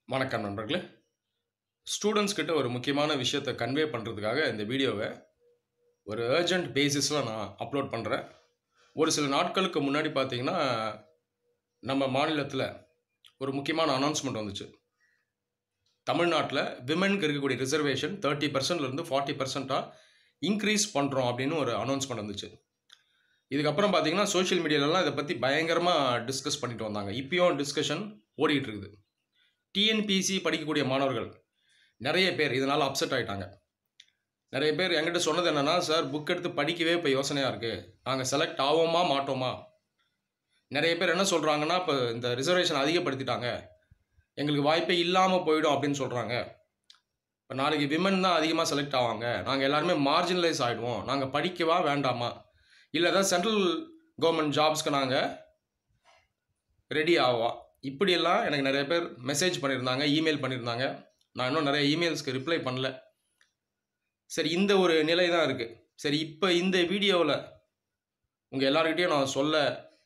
வணக்கம் நண்பர்களே ஸ்டூடெண்ட்ஸ் கிட்ட ஒரு முக்கியமான விஷயத்தை கன்வே பண்ணுறதுக்காக இந்த வீடியோவை ஒரு அர்ஜென்ட் பேசிஸில் நான் அப்லோட் பண்ணுறேன் ஒரு சில நாட்களுக்கு முன்னாடி பார்த்தீங்கன்னா நம்ம மாநிலத்தில் ஒரு முக்கியமான அனௌன்ஸ்மெண்ட் வந்துச்சு தமிழ்நாட்டில் விமென்க்கு இருக்கக்கூடிய ரிசர்வேஷன் தேர்ட்டி பர்சன்ட்லேருந்து ஃபார்ட்டி பர்சண்ட்டாக இன்க்ரீஸ் பண்ணுறோம் அப்படின்னு ஒரு அனௌன்ஸ்மெண்ட் வந்துச்சு இதுக்கப்புறம் பார்த்தீங்கன்னா சோஷியல் மீடியாலலாம் இதை பற்றி பயங்கரமாக டிஸ்கஸ் பண்ணிட்டு வந்தாங்க இப்பயும் டிஸ்கஷன் ஓடிட்டு இருக்குது டிஎன்பிசி படிக்கக்கூடிய மாணவர்கள் நிறைய பேர் இதனால் அப்செட் ஆகிட்டாங்க நிறைய பேர் என்கிட்ட சொன்னது என்னென்னா சார் புக் எடுத்து படிக்கவே இப்போ யோசனையாக இருக்குது நாங்கள் செலக்ட் ஆவோமா மாட்டோமா நிறைய பேர் என்ன சொல்கிறாங்கன்னா இப்போ இந்த ரிசர்வேஷன் அதிகப்படுத்திட்டாங்க எங்களுக்கு வாய்ப்பே இல்லாமல் போயிடும் அப்படின்னு சொல்கிறாங்க இப்போ நாளைக்கு விமன் தான் அதிகமாக செலக்ட் ஆவாங்க நாங்கள் எல்லாருமே மார்ஜினலைஸ் ஆகிடுவோம் நாங்கள் படிக்கவா வேண்டாமா இல்லை தான் சென்ட்ரல் கவர்மெண்ட் ஜாப்ஸ்க்கு நாங்கள் ரெடி ஆவா இப்படியெல்லாம் எனக்கு நிறைய பேர் மெசேஜ் பண்ணியிருந்தாங்க இமெயில் பண்ணியிருந்தாங்க நான் இன்னும் நிறைய இமெயில்ஸ்க்கு ரிப்ளை பண்ணல சரி இந்த ஒரு நிலை தான் இருக்குது சரி இப்போ இந்த வீடியோவில் உங்கள் எல்லாருக்கிட்டையும் நான் சொல்ல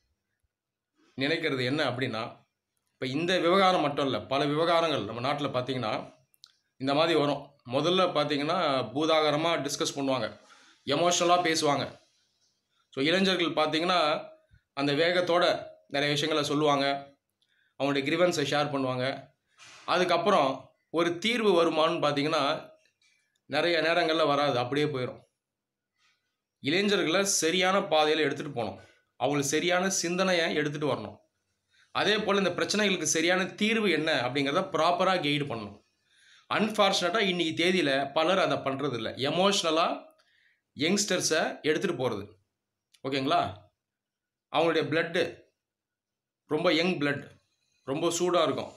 நினைக்கிறது என்ன அப்படின்னா இப்போ இந்த விவகாரம் மட்டும் இல்லை பல விவகாரங்கள் நம்ம நாட்டில் பார்த்தீங்கன்னா இந்த மாதிரி வரும் முதல்ல பார்த்தீங்கன்னா பூதாகரமாக டிஸ்கஸ் பண்ணுவாங்க எமோஷ்னலாக பேசுவாங்க ஸோ இளைஞர்கள் பார்த்தீங்கன்னா அந்த வேகத்தோட நிறைய விஷயங்களை சொல்லுவாங்க அவங்களுடைய கிரிவன்ஸை ஷேர் பண்ணுவாங்க அதுக்கப்புறம் ஒரு தீர்வு வருமானு பார்த்தீங்கன்னா நிறைய நேரங்களில் வராது அப்படியே போயிடும் இளைஞர்களை சரியான பாதையில் எடுத்துகிட்டு போகணும் அவங்களுக்கு சரியான சிந்தனையை எடுத்துகிட்டு வரணும் அதே போல் இந்த பிரச்சனைகளுக்கு சரியான தீர்வு என்ன அப்படிங்கிறத ப்ராப்பராக கைடு பண்ணணும் அன்ஃபார்ச்சுனேட்டாக இன்றைக்கி தேதியில் பலர் அதை பண்ணுறது இல்லை எமோஷ்னலாக யங்ஸ்டர்ஸை எடுத்துகிட்டு போகிறது ஓகேங்களா அவங்களுடைய பிளட்டு ரொம்ப யங் பிளட் ரொம்ப சூடாக இருக்கும்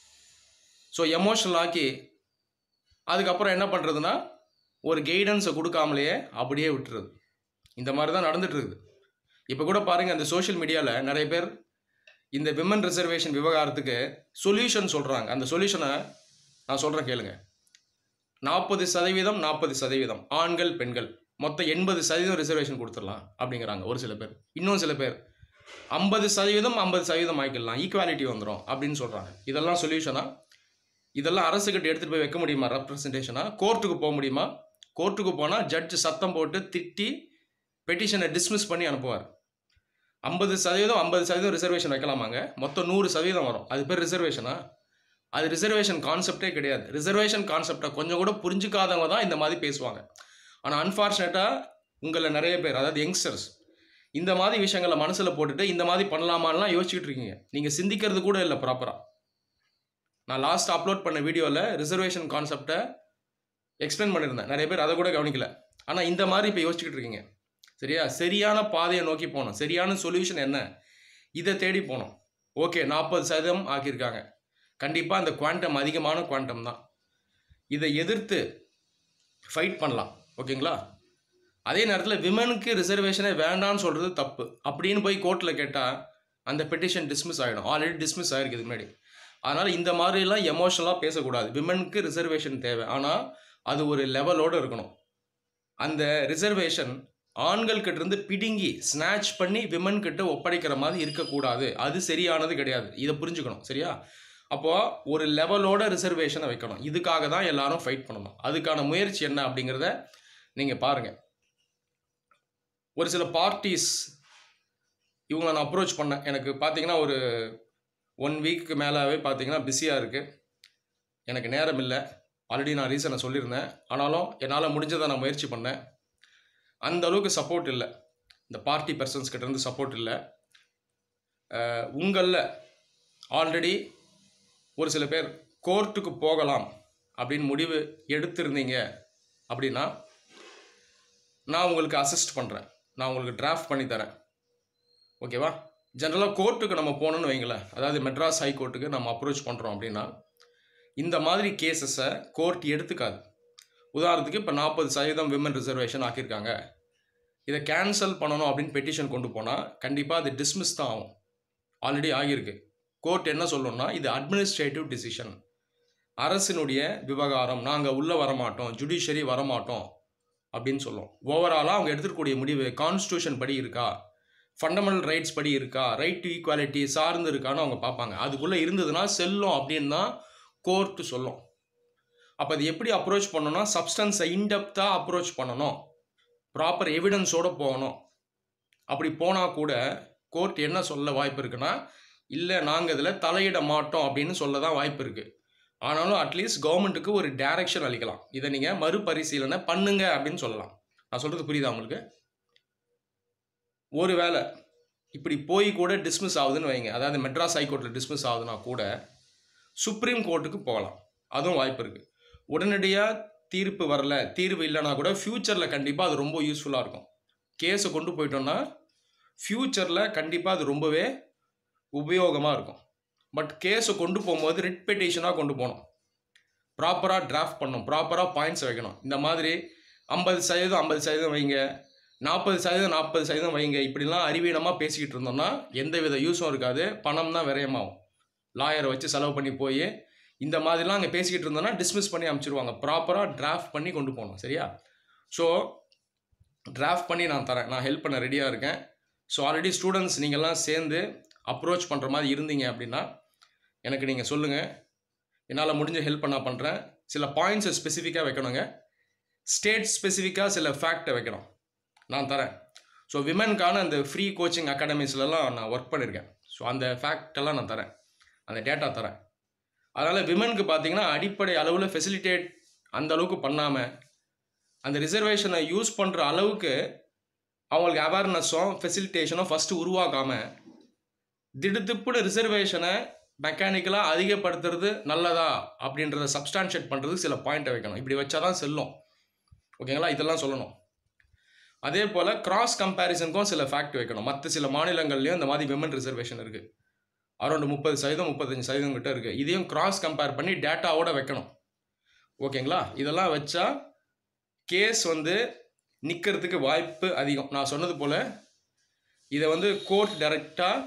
ஸோ எமோஷனல் ஆக்கி அதுக்கப்புறம் என்ன பண்ணுறதுன்னா ஒரு கைடன்ஸை கொடுக்காமலேயே அப்படியே விட்டுறது இந்த மாதிரி தான் நடந்துகிட்ருக்குது இப்போ கூட பாருங்கள் இந்த சோஷியல் மீடியாவில் நிறைய பேர் இந்த விமன் ரிசர்வேஷன் விவகாரத்துக்கு சொல்யூஷன் சொல்கிறாங்க அந்த சொல்யூஷனை நான் சொல்கிறேன் கேளுங்க நாற்பது சதவீதம் நாற்பது சதவீதம் ஆண்கள் பெண்கள் மொத்தம் எண்பது சதவீதம் ரிசர்வேஷன் கொடுத்துடலாம் அப்படிங்கிறாங்க ஒரு சில பேர் இன்னும் சில பேர் ஐம்பது சதவீதம் ஐம்பது சதவீதம் ஆக்கிடலாம் ஈக்குவாலிட்டி வந்துடும் அப்படின்னு சொல்கிறாங்க இதெல்லாம் சொல்யூஷனாக இதெல்லாம் அரசுக்கிட்ட எடுத்துகிட்டு போய் வைக்க முடியுமா ரெப்ரசன்டேஷனாக கோர்ட்டுக்கு போக முடியுமா கோர்ட்டுக்கு போனால் ஜட்ஜு சத்தம் போட்டு திட்டி பெட்டிஷனை டிஸ்மிஸ் பண்ணி அனுப்புவார் ஐம்பது சதவீதம் ஐம்பது சதவீதம் ரிசர்வேஷன் வைக்கலாமாங்க மொத்தம் நூறு சதவீதம் வரும் அது பேர் ரிசர்வேஷனா அது ரிசர்வேஷன் கான்செப்டே கிடையாது ரிசர்வேஷன் கான்செப்டை கொஞ்சம் கூட புரிஞ்சுக்காதவங்க தான் இந்த மாதிரி பேசுவாங்க ஆனால் அன்ஃபார்ச்சுனேட்டாக உங்களை நிறைய பேர் அதாவது யங்ஸ்டர்ஸ் இந்த மாதிரி விஷயங்களை மனசில் போட்டுட்டு இந்த மாதிரி பண்ணலாமான்லாம் யோசிச்சுட்டு இருக்கீங்க நீங்கள் சிந்திக்கிறது கூட இல்லை ப்ராப்பராக நான் லாஸ்ட் அப்லோட் பண்ண வீடியோவில் ரிசர்வேஷன் கான்செப்டை எக்ஸ்பிளைன் பண்ணியிருந்தேன் நிறைய பேர் அதை கூட கவனிக்கல ஆனால் இந்த மாதிரி இப்போ யோசிச்சுக்கிட்டு இருக்கீங்க சரியா சரியான பாதையை நோக்கி போகணும் சரியான சொல்யூஷன் என்ன இதை தேடி போகணும் ஓகே நாற்பது சதவீதம் ஆக்கியிருக்காங்க கண்டிப்பாக அந்த குவாண்டம் அதிகமான குவாண்டம் தான் இதை எதிர்த்து ஃபைட் பண்ணலாம் ஓகேங்களா அதே நேரத்தில் விமனுக்கு ரிசர்வேஷனே வேண்டான்னு சொல்கிறது தப்பு அப்படின்னு போய் கோர்ட்டில் கேட்டால் அந்த பெட்டிஷன் டிஸ்மிஸ் ஆகிடும் ஆல்ரெடி டிஸ்மிஸ் ஆகிருக்கு முன்னாடி அதனால் இந்த மாதிரிலாம் எமோஷனலாக பேசக்கூடாது விமனுக்கு ரிசர்வேஷன் தேவை ஆனால் அது ஒரு லெவலோடு இருக்கணும் அந்த ரிசர்வேஷன் ஆண்கள் கிட்ட இருந்து பிடுங்கி ஸ்நாச் பண்ணி விமன் கிட்ட ஒப்படைக்கிற மாதிரி இருக்கக்கூடாது அது சரியானது கிடையாது இதை புரிஞ்சுக்கணும் சரியா அப்போது ஒரு லெவலோட ரிசர்வேஷனை வைக்கணும் இதுக்காக தான் எல்லாரும் ஃபைட் பண்ணணும் அதுக்கான முயற்சி என்ன அப்படிங்கிறத நீங்கள் பாருங்கள் ஒரு சில பார்ட்டிஸ் இவங்களை நான் அப்ரோச் பண்ணேன் எனக்கு பார்த்தீங்கன்னா ஒரு ஒன் வீக்கு மேலாகவே பார்த்தீங்கன்னா பிஸியாக இருக்குது எனக்கு நேரம் இல்லை ஆல்ரெடி நான் ரீசனை சொல்லியிருந்தேன் ஆனாலும் என்னால் முடிஞ்சதை நான் முயற்சி பண்ணேன் அந்த அளவுக்கு சப்போர்ட் இல்லை இந்த பார்ட்டி பர்சன்ஸ் கிட்டேருந்து சப்போர்ட் இல்லை உங்களில் ஆல்ரெடி ஒரு சில பேர் கோர்ட்டுக்கு போகலாம் அப்படின்னு முடிவு எடுத்திருந்தீங்க அப்படின்னா நான் உங்களுக்கு அசிஸ்ட் பண்ணுறேன் நான் உங்களுக்கு டிராஃப்ட் பண்ணி தரேன் ஓகேவா ஜென்ரலாக கோர்ட்டுக்கு நம்ம போகணுன்னு வைங்களேன் அதாவது மெட்ராஸ் ஹை கோர்ட்டுக்கு நம்ம அப்ரோச் பண்ணுறோம் அப்படின்னா இந்த மாதிரி கேசஸை கோர்ட் எடுத்துக்காது உதாரணத்துக்கு இப்போ நாற்பது சதவீதம் விமன் ரிசர்வேஷன் ஆக்கியிருக்காங்க இதை கேன்சல் பண்ணணும் அப்படின்னு பெட்டிஷன் கொண்டு போனால் கண்டிப்பாக அது டிஸ்மிஸ் தான் ஆகும் ஆல்ரெடி ஆகியிருக்கு கோர்ட் என்ன சொல்லணும்னா இது அட்மினிஸ்ட்ரேட்டிவ் டிசிஷன் அரசினுடைய விவகாரம் நாங்கள் உள்ளே வரமாட்டோம் ஜுடிஷரி வரமாட்டோம் அப்படின்னு சொல்லுவோம் ஓவராலாக அவங்க எடுத்துக்கூடிய முடிவு கான்ஸ்டியூஷன் படி இருக்கா ஃபண்டமெண்டல் ரைட்ஸ் படி இருக்கா ரைட் டு ஈக்குவாலிட்டி சார்ந்து இருக்கான்னு அவங்க பார்ப்பாங்க அதுக்குள்ளே இருந்ததுன்னா செல்லும் அப்படின்னு தான் கோர்ட்டு சொல்லும் அப்போ அது எப்படி அப்ரோச் பண்ணணும்னா சப்ஸ்டன்ஸை இன்டெப்த்தாக அப்ரோச் பண்ணணும் ப்ராப்பர் எவிடன்ஸோடு போகணும் அப்படி போனால் கூட கோர்ட் என்ன சொல்ல வாய்ப்பு இருக்குன்னா இல்லை நாங்கள் இதில் தலையிட மாட்டோம் அப்படின்னு சொல்ல தான் வாய்ப்பு இருக்குது ஆனாலும் அட்லீஸ்ட் கவர்மெண்ட்டுக்கு ஒரு டைரக்ஷன் அளிக்கலாம் இதை நீங்கள் மறுபரிசீலனை பண்ணுங்க அப்படின்னு சொல்லலாம் நான் சொல்கிறது புரியுதா உங்களுக்கு ஒருவேளை இப்படி போய் கூட டிஸ்மிஸ் ஆகுதுன்னு வைங்க அதாவது மெட்ராஸ் ஹைகோர்ட்டில் டிஸ்மிஸ் ஆகுதுன்னா கூட சுப்ரீம் கோர்ட்டுக்கு போகலாம் அதுவும் வாய்ப்பு இருக்குது உடனடியாக தீர்ப்பு வரல தீர்வு இல்லைனா கூட ஃப்யூச்சரில் கண்டிப்பாக அது ரொம்ப யூஸ்ஃபுல்லாக இருக்கும் கேஸை கொண்டு போயிட்டோம்னா ஃப்யூச்சரில் கண்டிப்பாக அது ரொம்பவே உபயோகமாக இருக்கும் பட் கேஸை கொண்டு போகும்போது ரிட் பெட்டிஷனாக கொண்டு போகணும் ப்ராப்பராக டிராஃப்ட் பண்ணணும் ப்ராப்பராக பாயிண்ட்ஸ் வைக்கணும் இந்த மாதிரி ஐம்பது சதவீதம் ஐம்பது சதவீதம் வைங்க நாற்பது சதவீதம் நாற்பது சதவீதம் வைங்க இப்படிலாம் அறிவீனமாக பேசிக்கிட்டு இருந்தோம்னா எந்த வித யூஸும் இருக்காது பணம் தான் விரயமாகும் லாயரை வச்சு செலவு பண்ணி போய் இந்த மாதிரிலாம் அங்கே பேசிக்கிட்டு இருந்தோம்னா டிஸ்மிஸ் பண்ணி அனுப்பிச்சிருவாங்க ப்ராப்பராக டிராஃப்ட் பண்ணி கொண்டு போகணும் சரியா ஸோ டிராஃப்ட் பண்ணி நான் தரேன் நான் ஹெல்ப் பண்ண ரெடியாக இருக்கேன் ஸோ ஆல்ரெடி ஸ்டூடெண்ட்ஸ் நீங்கள்லாம் சேர்ந்து அப்ரோச் பண்ணுற மாதிரி இருந்தீங்க அப்படின்னா எனக்கு நீங்கள் சொல்லுங்கள் என்னால் முடிஞ்ச ஹெல்ப் பண்ண பண்ணுறேன் சில பாயிண்ட்ஸை ஸ்பெசிஃபிக்காக வைக்கணுங்க ஸ்டேட் ஸ்பெசிஃபிக்காக சில ஃபேக்டை வைக்கணும் நான் தரேன் ஸோ விமென்கான அந்த ஃப்ரீ கோச்சிங் அகாடமிஸ்லலாம் நான் ஒர்க் பண்ணியிருக்கேன் ஸோ அந்த ஃபேக்டெல்லாம் நான் தரேன் அந்த டேட்டா தரேன் அதனால் விமனுக்கு பார்த்தீங்கன்னா அடிப்படை அளவில் ஃபெசிலிட்டேட் அந்த அளவுக்கு பண்ணாமல் அந்த ரிசர்வேஷனை யூஸ் பண்ணுற அளவுக்கு அவங்களுக்கு அவேர்னஸும் ஃபெசிலிட்டேஷனும் ஃபஸ்ட்டு உருவாக்காமல் திடுதிப்புடு ரிசர்வேஷனை மெக்கானிக்கலாக அதிகப்படுத்துறது நல்லதா அப்படின்றத சப்ஸ்டான்ஷியேட் பண்ணுறதுக்கு சில பாயிண்ட்டை வைக்கணும் இப்படி வச்சா தான் செல்லும் ஓகேங்களா இதெல்லாம் சொல்லணும் அதே போல் கிராஸ் கம்பேரிசனுக்கும் சில ஃபேக்ட் வைக்கணும் மற்ற சில மாநிலங்கள்லையும் இந்த மாதிரி விமன் ரிசர்வேஷன் இருக்குது அரௌண்ட் முப்பது சதவீதம் முப்பத்தஞ்சு சதவீதம் கிட்ட இருக்குது இதையும் கிராஸ் கம்பேர் பண்ணி டேட்டாவோட வைக்கணும் ஓகேங்களா இதெல்லாம் வச்சா கேஸ் வந்து நிற்கிறதுக்கு வாய்ப்பு அதிகம் நான் சொன்னது போல் இதை வந்து கோர்ட் டைரெக்டாக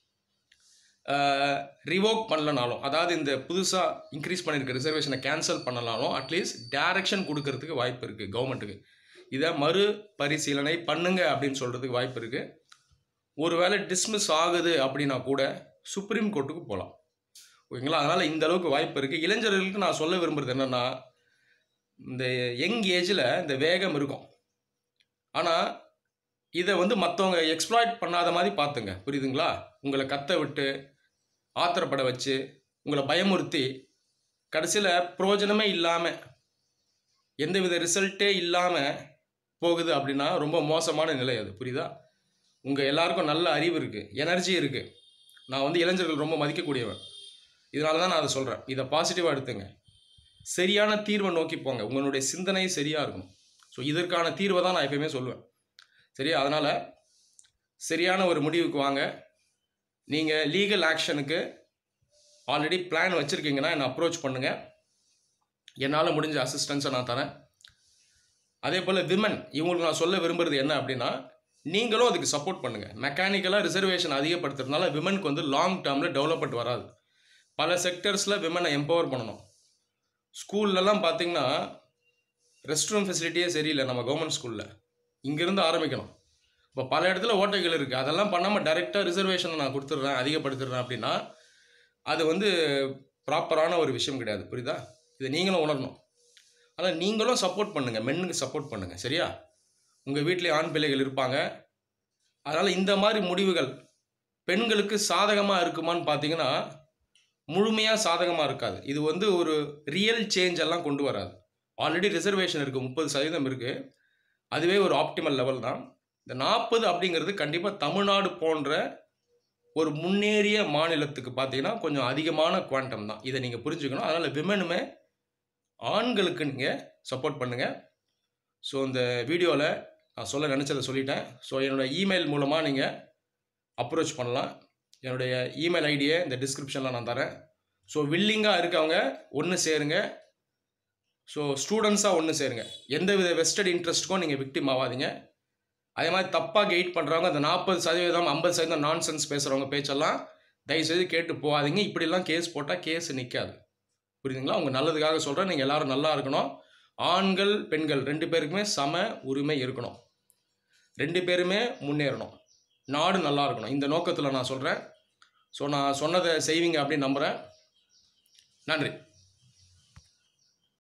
ரிவோக் பண்ணலனாலும் அதாவது இந்த புதுசாக இன்க்ரீஸ் பண்ணியிருக்க ரிசர்வேஷனை கேன்சல் பண்ணலாலும் அட்லீஸ்ட் டைரக்ஷன் கொடுக்கறதுக்கு வாய்ப்பு இருக்குது கவர்மெண்ட்டுக்கு இதை மறு பரிசீலனை பண்ணுங்க அப்படின்னு சொல்கிறதுக்கு வாய்ப்பு இருக்குது ஒருவேளை டிஸ்மிஸ் ஆகுது அப்படின்னா கூட சுப்ரீம் கோர்ட்டுக்கு போகலாம் ஓகேங்களா அதனால் இந்த அளவுக்கு வாய்ப்பு இருக்குது இளைஞர்களுக்கு நான் சொல்ல விரும்புகிறது என்னென்னா இந்த யங் ஏஜில் இந்த வேகம் இருக்கும் ஆனால் இதை வந்து மற்றவங்க எக்ஸ்ப்ளாய்ட் பண்ணாத மாதிரி பார்த்துங்க புரியுதுங்களா உங்களை கத்த விட்டு ஆத்திரப்பட வச்சு உங்களை பயமுறுத்தி கடைசியில் பிரயோஜனமே இல்லாமல் எந்தவித ரிசல்ட்டே இல்லாமல் போகுது அப்படின்னா ரொம்ப மோசமான நிலை அது புரியுதா உங்கள் எல்லாருக்கும் நல்ல அறிவு இருக்குது எனர்ஜி இருக்குது நான் வந்து இளைஞர்கள் ரொம்ப மதிக்கக்கூடியவன் இதனால தான் நான் அதை சொல்கிறேன் இதை பாசிட்டிவாக எடுத்துங்க சரியான தீர்வை நோக்கி போங்க உங்களுடைய சிந்தனை சரியாக இருக்கணும் ஸோ இதற்கான தீர்வை தான் நான் எப்பயுமே சொல்லுவேன் சரியா அதனால் சரியான ஒரு முடிவுக்கு வாங்க நீங்கள் லீகல் ஆக்ஷனுக்கு ஆல்ரெடி பிளான் வச்சுருக்கீங்கன்னா என்னை அப்ரோச் பண்ணுங்கள் என்னால் முடிஞ்ச அசிஸ்டன்ஸை நான் தரேன் அதே போல் விமன் இவங்களுக்கு நான் சொல்ல விரும்புறது என்ன அப்படின்னா நீங்களும் அதுக்கு சப்போர்ட் பண்ணுங்கள் மெக்கானிக்கலாக ரிசர்வேஷன் அதிகப்படுத்துறதுனால விமனுக்கு வந்து லாங் டேர்மில் டெவலப்மெண்ட் வராது பல செக்டர்ஸில் விமனை எம்பவர் பண்ணணும் ஸ்கூல்லலாம் பார்த்தீங்கன்னா ரெஸ்ட் ரூம் ஃபெசிலிட்டியே சரியில்லை நம்ம கவர்மெண்ட் ஸ்கூலில் இங்கேருந்து ஆரம்பிக்கணும் இப்போ பல இடத்துல ஓட்டைகள் இருக்குது அதெல்லாம் பண்ணாமல் டைரெக்டாக ரிசர்வேஷனை நான் கொடுத்துட்றேன் அதிகப்படுத்திடுறேன் அப்படின்னா அது வந்து ப்ராப்பரான ஒரு விஷயம் கிடையாது புரியுதா இதை நீங்களும் உணரணும் ஆனால் நீங்களும் சப்போர்ட் பண்ணுங்கள் மென்னுக்கு சப்போர்ட் பண்ணுங்கள் சரியா உங்கள் வீட்டிலே ஆண் பிள்ளைகள் இருப்பாங்க அதனால் இந்த மாதிரி முடிவுகள் பெண்களுக்கு சாதகமாக இருக்குமான்னு பார்த்தீங்கன்னா முழுமையாக சாதகமாக இருக்காது இது வந்து ஒரு ரியல் சேஞ்ச் எல்லாம் கொண்டு வராது ஆல்ரெடி ரிசர்வேஷன் இருக்குது முப்பது சதவீதம் இருக்குது அதுவே ஒரு ஆப்டிமல் லெவல் தான் இந்த நாற்பது அப்படிங்கிறது கண்டிப்பாக தமிழ்நாடு போன்ற ஒரு முன்னேறிய மாநிலத்துக்கு பார்த்தீங்கன்னா கொஞ்சம் அதிகமான குவாண்டம் தான் இதை நீங்கள் புரிஞ்சுக்கணும் அதனால் விமனுமே ஆண்களுக்கு நீங்கள் சப்போர்ட் பண்ணுங்கள் ஸோ இந்த வீடியோவில் நான் சொல்ல நினச்சதை சொல்லிட்டேன் ஸோ என்னோடய இமெயில் மூலமாக நீங்கள் அப்ரோச் பண்ணலாம் என்னுடைய இமெயில் ஐடியை இந்த டிஸ்கிரிப்ஷனில் நான் தரேன் ஸோ வில்லிங்காக இருக்கவங்க ஒன்று சேருங்க ஸோ ஸ்டூடெண்ட்ஸாக ஒன்று சேருங்க எந்த வித வெஸ்டட் இன்ட்ரெஸ்ட்டுக்கும் நீங்கள் விக்டிம் ஆகாதீங்க அதே மாதிரி தப்பாக கெயிட் பண்ணுறவங்க அந்த நாற்பது சதவீதம் ஐம்பது சதவீதம் நான்சென்ஸ் பேசுகிறவங்க பேச்செல்லாம் தயவுசெய்து கேட்டு போகாதீங்க இப்படிலாம் கேஸ் போட்டால் கேஸ் நிற்காது புரியுதுங்களா உங்கள் நல்லதுக்காக சொல்கிறேன் நீங்கள் எல்லோரும் நல்லா இருக்கணும் ஆண்கள் பெண்கள் ரெண்டு பேருக்குமே சம உரிமை இருக்கணும் ரெண்டு பேருமே முன்னேறணும் நாடு நல்லா இருக்கணும் இந்த நோக்கத்தில் நான் சொல்கிறேன் ஸோ நான் சொன்னதை செய்வீங்க அப்படின்னு நம்புகிறேன் நன்றி